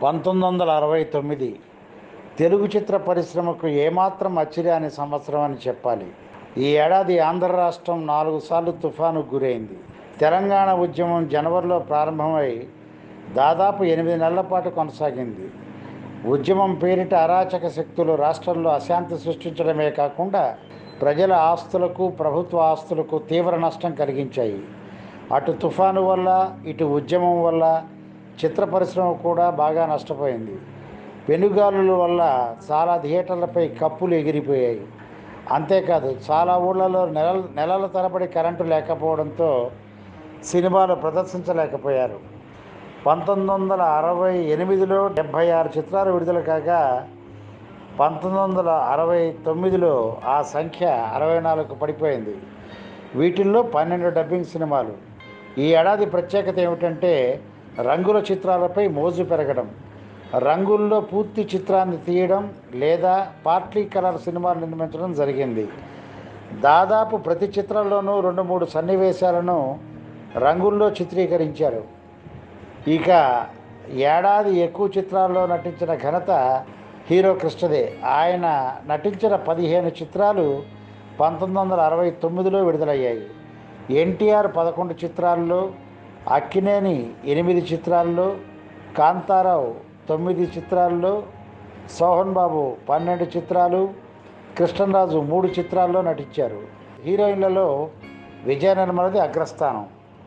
పంతొమ్మిది వందల అరవై తొమ్మిది తెలుగు చిత్ర పరిశ్రమకు ఏమాత్రం అచ్చిరాని సంవత్సరం అని చెప్పాలి ఈ ఏడాది ఆంధ్ర రాష్ట్రం నాలుగు సార్లు తుఫానుకు గురైంది తెలంగాణ ఉద్యమం జనవరిలో ప్రారంభమై దాదాపు ఎనిమిది నెలల పాటు కొనసాగింది ఉద్యమం పేరిట అరాచక శక్తులు రాష్ట్రంలో అశాంతి సృష్టించడమే కాకుండా ప్రజల ఆస్తులకు ప్రభుత్వ ఆస్తులకు తీవ్ర నష్టం కలిగించాయి అటు తుఫాను వల్ల ఇటు ఉద్యమం వల్ల చిత్ర పరిశ్రమ కూడా బాగా నష్టపోయింది పెనుగాలుల వల్ల చాలా థియేటర్లపై కప్పులు ఎగిరిపోయాయి అంతేకాదు చాలా ఊళ్ళలో నెలల నెలల తరబడి కరెంటు లేకపోవడంతో సినిమాలు ప్రదర్శించలేకపోయారు పంతొమ్మిది వందల అరవై ఎనిమిదిలో డెబ్భై ఆరు చిత్రాలు విడుదల కాగా పంతొమ్మిది వందల అరవై తొమ్మిదిలో ఆ సంఖ్య అరవై నాలుగు పడిపోయింది వీటిల్లో పన్నెండు డబ్బింగ్ సినిమాలు ఈ ఏడాది ప్రత్యేకత ఏమిటంటే రంగుల చిత్రాలపై మోజు పెరగడం రంగుల్లో పూర్తి చిత్రాన్ని తీయడం లేదా పార్ట్లీ కలర్ సినిమాలు నిర్మించడం జరిగింది దాదాపు ప్రతి చిత్రంలోనూ రెండు మూడు సన్నివేశాలను రంగుల్లో చిత్రీకరించారు ఇక ఏడాది ఎక్కువ చిత్రాల్లో నటించిన ఘనత హీరో కృష్ణదే ఆయన నటించిన పదిహేను చిత్రాలు పంతొమ్మిది వందల అరవై తొమ్మిదిలో విడుదలయ్యాయి ఎన్టీఆర్ పదకొండు చిత్రాల్లో అక్కినేని ఎనిమిది చిత్రాల్లో కాంతారావు తొమ్మిది చిత్రాల్లో సోహన్ బాబు పన్నెండు చిత్రాలు కృష్ణరాజు మూడు చిత్రాల్లో నటించారు హీరోయిన్లలో విజయ నిర్మలది అగ్రస్థానం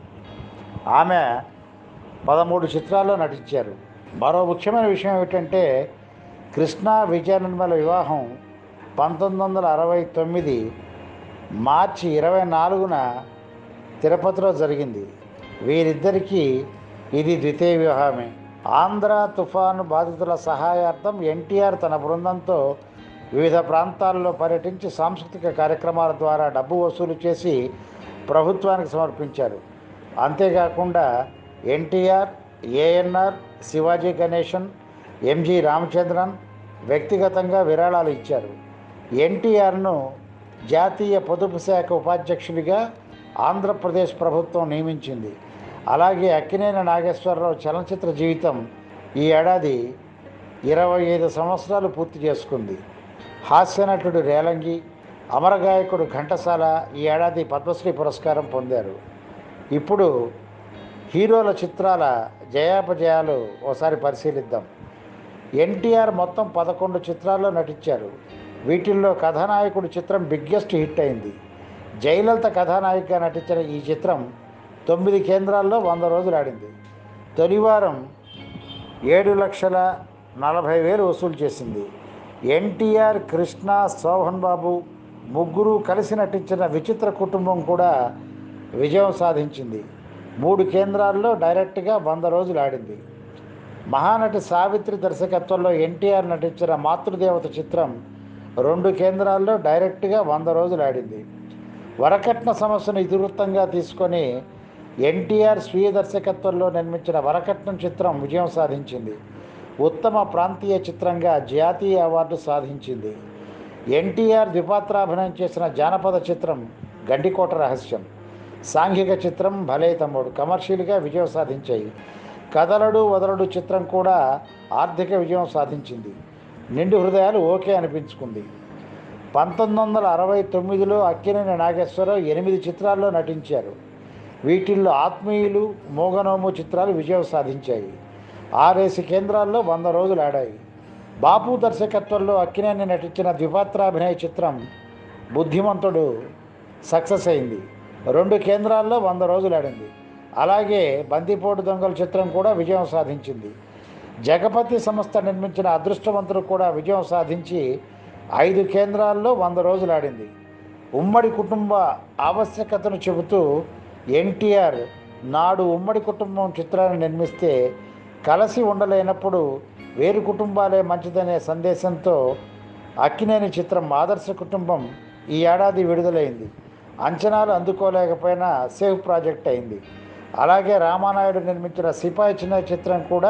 ఆమె పదమూడు చిత్రాల్లో నటించారు మరో ముఖ్యమైన విషయం ఏమిటంటే కృష్ణ విజయ నిర్మల వివాహం పంతొమ్మిది వందల అరవై తొమ్మిది మార్చి ఇరవై నాలుగున తిరుపతిలో జరిగింది వీరిద్దరికీ ఇది ద్వితీయ వివాహమే ఆంధ్ర తుఫాను బాధితుల సహాయార్థం ఎన్టీఆర్ తన బృందంతో వివిధ ప్రాంతాల్లో పర్యటించి సాంస్కృతిక కార్యక్రమాల ద్వారా డబ్బు వసూలు చేసి ప్రభుత్వానికి సమర్పించారు అంతేకాకుండా ఎన్టీఆర్ ఏఎన్ఆర్ శివాజీ గణేశన్ ఎంజి రామచంద్రన్ వ్యక్తిగతంగా విరాళాలు ఇచ్చారు ఎన్టీఆర్ను జాతీయ పొదుపు శాఖ ఉపాధ్యక్షుడిగా ఆంధ్రప్రదేశ్ ప్రభుత్వం నియమించింది అలాగే అక్కినేని నాగేశ్వరరావు చలనచిత్ర జీవితం ఈ ఏడాది ఇరవై ఐదు సంవత్సరాలు పూర్తి చేసుకుంది హాస్యనటుడు రేలంగి అమరగాయకుడు ఘంటసాల ఈ ఏడాది పద్మశ్రీ పురస్కారం పొందారు ఇప్పుడు హీరోల చిత్రాల జయాపజయాలు ఓసారి పరిశీలిద్దాం ఎన్టీఆర్ మొత్తం పదకొండు చిత్రాల్లో నటించారు వీటిల్లో కథానాయకుడు చిత్రం బిగ్గెస్ట్ హిట్ అయింది జయలలిత కథానాయికగా నటించిన ఈ చిత్రం తొమ్మిది కేంద్రాల్లో వంద రోజులు ఆడింది తొలివారం ఏడు లక్షల నలభై వేలు వసూలు చేసింది ఎన్టీఆర్ కృష్ణ శోభన్ బాబు ముగ్గురు కలిసి నటించిన విచిత్ర కుటుంబం కూడా విజయం సాధించింది మూడు కేంద్రాల్లో డైరెక్ట్గా వంద రోజులు ఆడింది మహానటి సావిత్రి దర్శకత్వంలో ఎన్టీఆర్ నటించిన మాతృదేవత చిత్రం రెండు కేంద్రాల్లో డైరెక్ట్గా వంద రోజులు ఆడింది వరకట్న సమస్యను ఇతివృత్తంగా తీసుకొని ఎన్టీఆర్ స్వీయ దర్శకత్వంలో నిర్మించిన వరకట్నం చిత్రం విజయం సాధించింది ఉత్తమ ప్రాంతీయ చిత్రంగా జాతీయ అవార్డు సాధించింది ఎన్టీఆర్ ద్విపాత్రాభినయం చేసిన జానపద చిత్రం గండికోట రహస్యం సాంఘిక చిత్రం భలే తమ్ముడు కమర్షియల్గా విజయం సాధించాయి కదలడు వదలడు చిత్రం కూడా ఆర్థిక విజయం సాధించింది నిండు హృదయాలు ఓకే అనిపించుకుంది పంతొమ్మిది వందల అరవై తొమ్మిదిలో అక్కినేని నాగేశ్వరరావు ఎనిమిది చిత్రాల్లో నటించారు వీటిల్లో ఆత్మీయులు మోగనోము చిత్రాలు విజయం సాధించాయి ఆరేసి కేంద్రాల్లో వంద రోజులు ఆడాయి బాపు దర్శకత్వంలో అక్కినేని నటించిన ద్విపాత్రాభినయ చిత్రం బుద్ధిమంతుడు సక్సెస్ అయింది రెండు కేంద్రాల్లో వంద రోజులు ఆడింది అలాగే బందిపోటు దొంగల చిత్రం కూడా విజయం సాధించింది జగపతి సంస్థ నిర్మించిన అదృష్టవంతుడు కూడా విజయం సాధించి ఐదు కేంద్రాల్లో వంద రోజులు ఆడింది ఉమ్మడి కుటుంబ ఆవశ్యకతను చెబుతూ ఎన్టీఆర్ నాడు ఉమ్మడి కుటుంబం చిత్రాన్ని నిర్మిస్తే కలిసి ఉండలేనప్పుడు వేరు కుటుంబాలే మంచిదనే సందేశంతో అక్కినేని చిత్రం ఆదర్శ కుటుంబం ఈ ఏడాది విడుదలైంది అంచనాలు అందుకోలేకపోయినా సేఫ్ ప్రాజెక్ట్ అయింది అలాగే రామానాయుడు నిర్మించిన సిపాయి చిన్న చిత్రం కూడా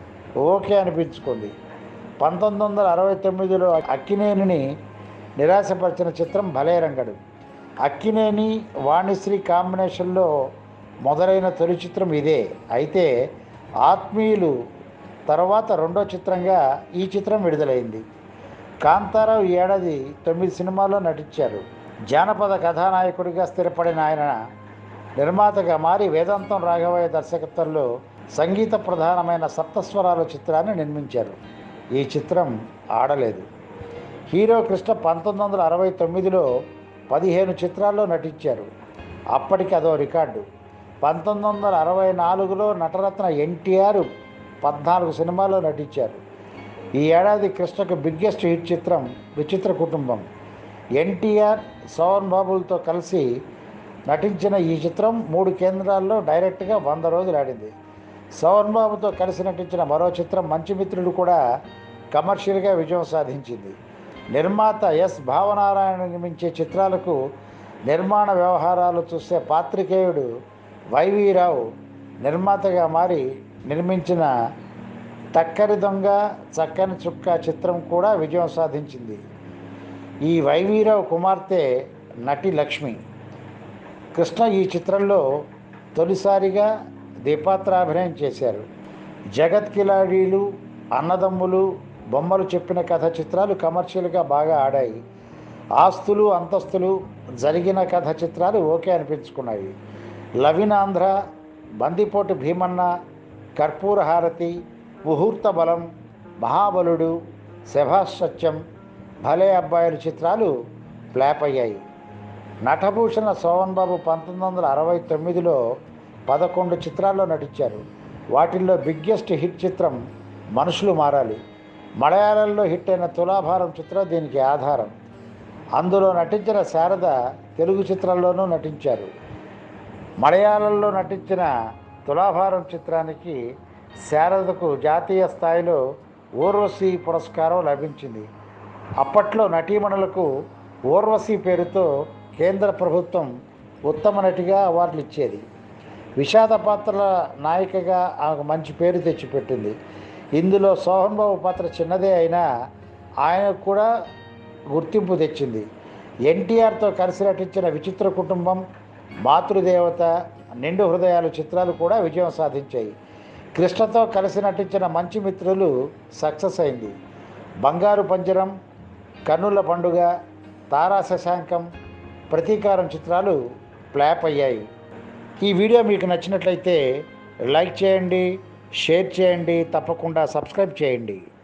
ఓకే అనిపించుకుంది పంతొమ్మిది వందల అరవై తొమ్మిదిలో అక్కినేనిని నిరాశపరిచిన చిత్రం భలే రంగడు అక్కినేని వాణిశ్రీ కాంబినేషన్లో మొదలైన తొలి చిత్రం ఇదే అయితే ఆత్మీయులు తర్వాత రెండో చిత్రంగా ఈ చిత్రం విడుదలైంది కాంతారావు ఈ ఏడాది తొమ్మిది సినిమాల్లో నటించారు జానపద కథానాయకుడిగా స్థిరపడిన ఆయన నిర్మాతగా మారి వేదాంతం రాఘవయ్య దర్శకత్వంలో సంగీత ప్రధానమైన సప్తస్వరాల చిత్రాన్ని నిర్మించారు ఈ చిత్రం ఆడలేదు హీరో కృష్ణ పంతొమ్మిది వందల అరవై తొమ్మిదిలో పదిహేను చిత్రాల్లో నటించారు అప్పటికి అదో రికార్డు పంతొమ్మిది వందల అరవై నాలుగులో నటరత్న ఎన్టీఆర్ పద్నాలుగు సినిమాల్లో నటించారు ఈ ఏడాది కృష్ణకు బిగ్గెస్ట్ హిట్ చిత్రం విచిత్ర కుటుంబం ఎన్టీఆర్ సోహన్ బాబులతో కలిసి నటించిన ఈ చిత్రం మూడు కేంద్రాల్లో డైరెక్ట్గా వంద రోజులు ఆడింది సోహన్ బాబుతో కలిసి నటించిన మరో చిత్రం మంచి మిత్రుడు కూడా కమర్షియల్గా విజయం సాధించింది నిర్మాత ఎస్ భావనారాయణ నిర్మించే చిత్రాలకు నిర్మాణ వ్యవహారాలు చూసే పాత్రికేయుడు వైవీరావు నిర్మాతగా మారి నిర్మించిన టక్కరి దొంగ చక్కని చుక్క చిత్రం కూడా విజయం సాధించింది ఈ వైవీరావు కుమార్తె నటి లక్ష్మి కృష్ణ ఈ చిత్రంలో తొలిసారిగా దీపాత్రాభినయం చేశారు జగత్ కిలాడీలు అన్నదమ్ములు బొమ్మలు చెప్పిన కథ చిత్రాలు కమర్షియల్గా బాగా ఆడాయి ఆస్తులు అంతస్తులు జరిగిన కథ చిత్రాలు ఓకే అనిపించుకున్నాయి లవినాంధ్ర బందిపోటు భీమన్న కర్పూర హారతి ముహూర్త బలం మహాబలుడు శభాష్ సత్యం భలే అబ్బాయిల చిత్రాలు ఫ్లాప్ అయ్యాయి నటభూషణ సోహన్ బాబు పంతొమ్మిది వందల అరవై తొమ్మిదిలో పదకొండు చిత్రాల్లో నటించారు వాటిల్లో బిగ్గెస్ట్ హిట్ చిత్రం మనుషులు మారాలి మలయాళంలో హిట్ అయిన తులాభారం చిత్రం దీనికి ఆధారం అందులో నటించిన శారద తెలుగు చిత్రంలోనూ నటించారు మలయాళంలో నటించిన తులాభారం చిత్రానికి శారదకు జాతీయ స్థాయిలో ఊర్వశి పురస్కారం లభించింది అప్పట్లో నటీమణులకు ఊర్వశి పేరుతో కేంద్ర ప్రభుత్వం ఉత్తమ నటిగా అవార్డులు ఇచ్చేది విషాద పాత్రల నాయికగా ఆమెకు మంచి పేరు తెచ్చిపెట్టింది ఇందులో సోహన్ బాబు పాత్ర చిన్నదే అయినా ఆయనకు కూడా గుర్తింపు తెచ్చింది ఎన్టీఆర్తో కలిసి నటించిన విచిత్ర కుటుంబం మాతృదేవత నిండు హృదయాలు చిత్రాలు కూడా విజయం సాధించాయి కృష్ణతో కలిసి నటించిన మంచి మిత్రులు సక్సెస్ అయింది బంగారు పంజరం కన్నుల పండుగ తారా శశాంకం ప్రతీకారం చిత్రాలు ఫ్లాప్ అయ్యాయి ఈ వీడియో మీకు నచ్చినట్లయితే లైక్ చేయండి షేర్ చేయండి తప్పకుండా సబ్స్క్రైబ్ చేయండి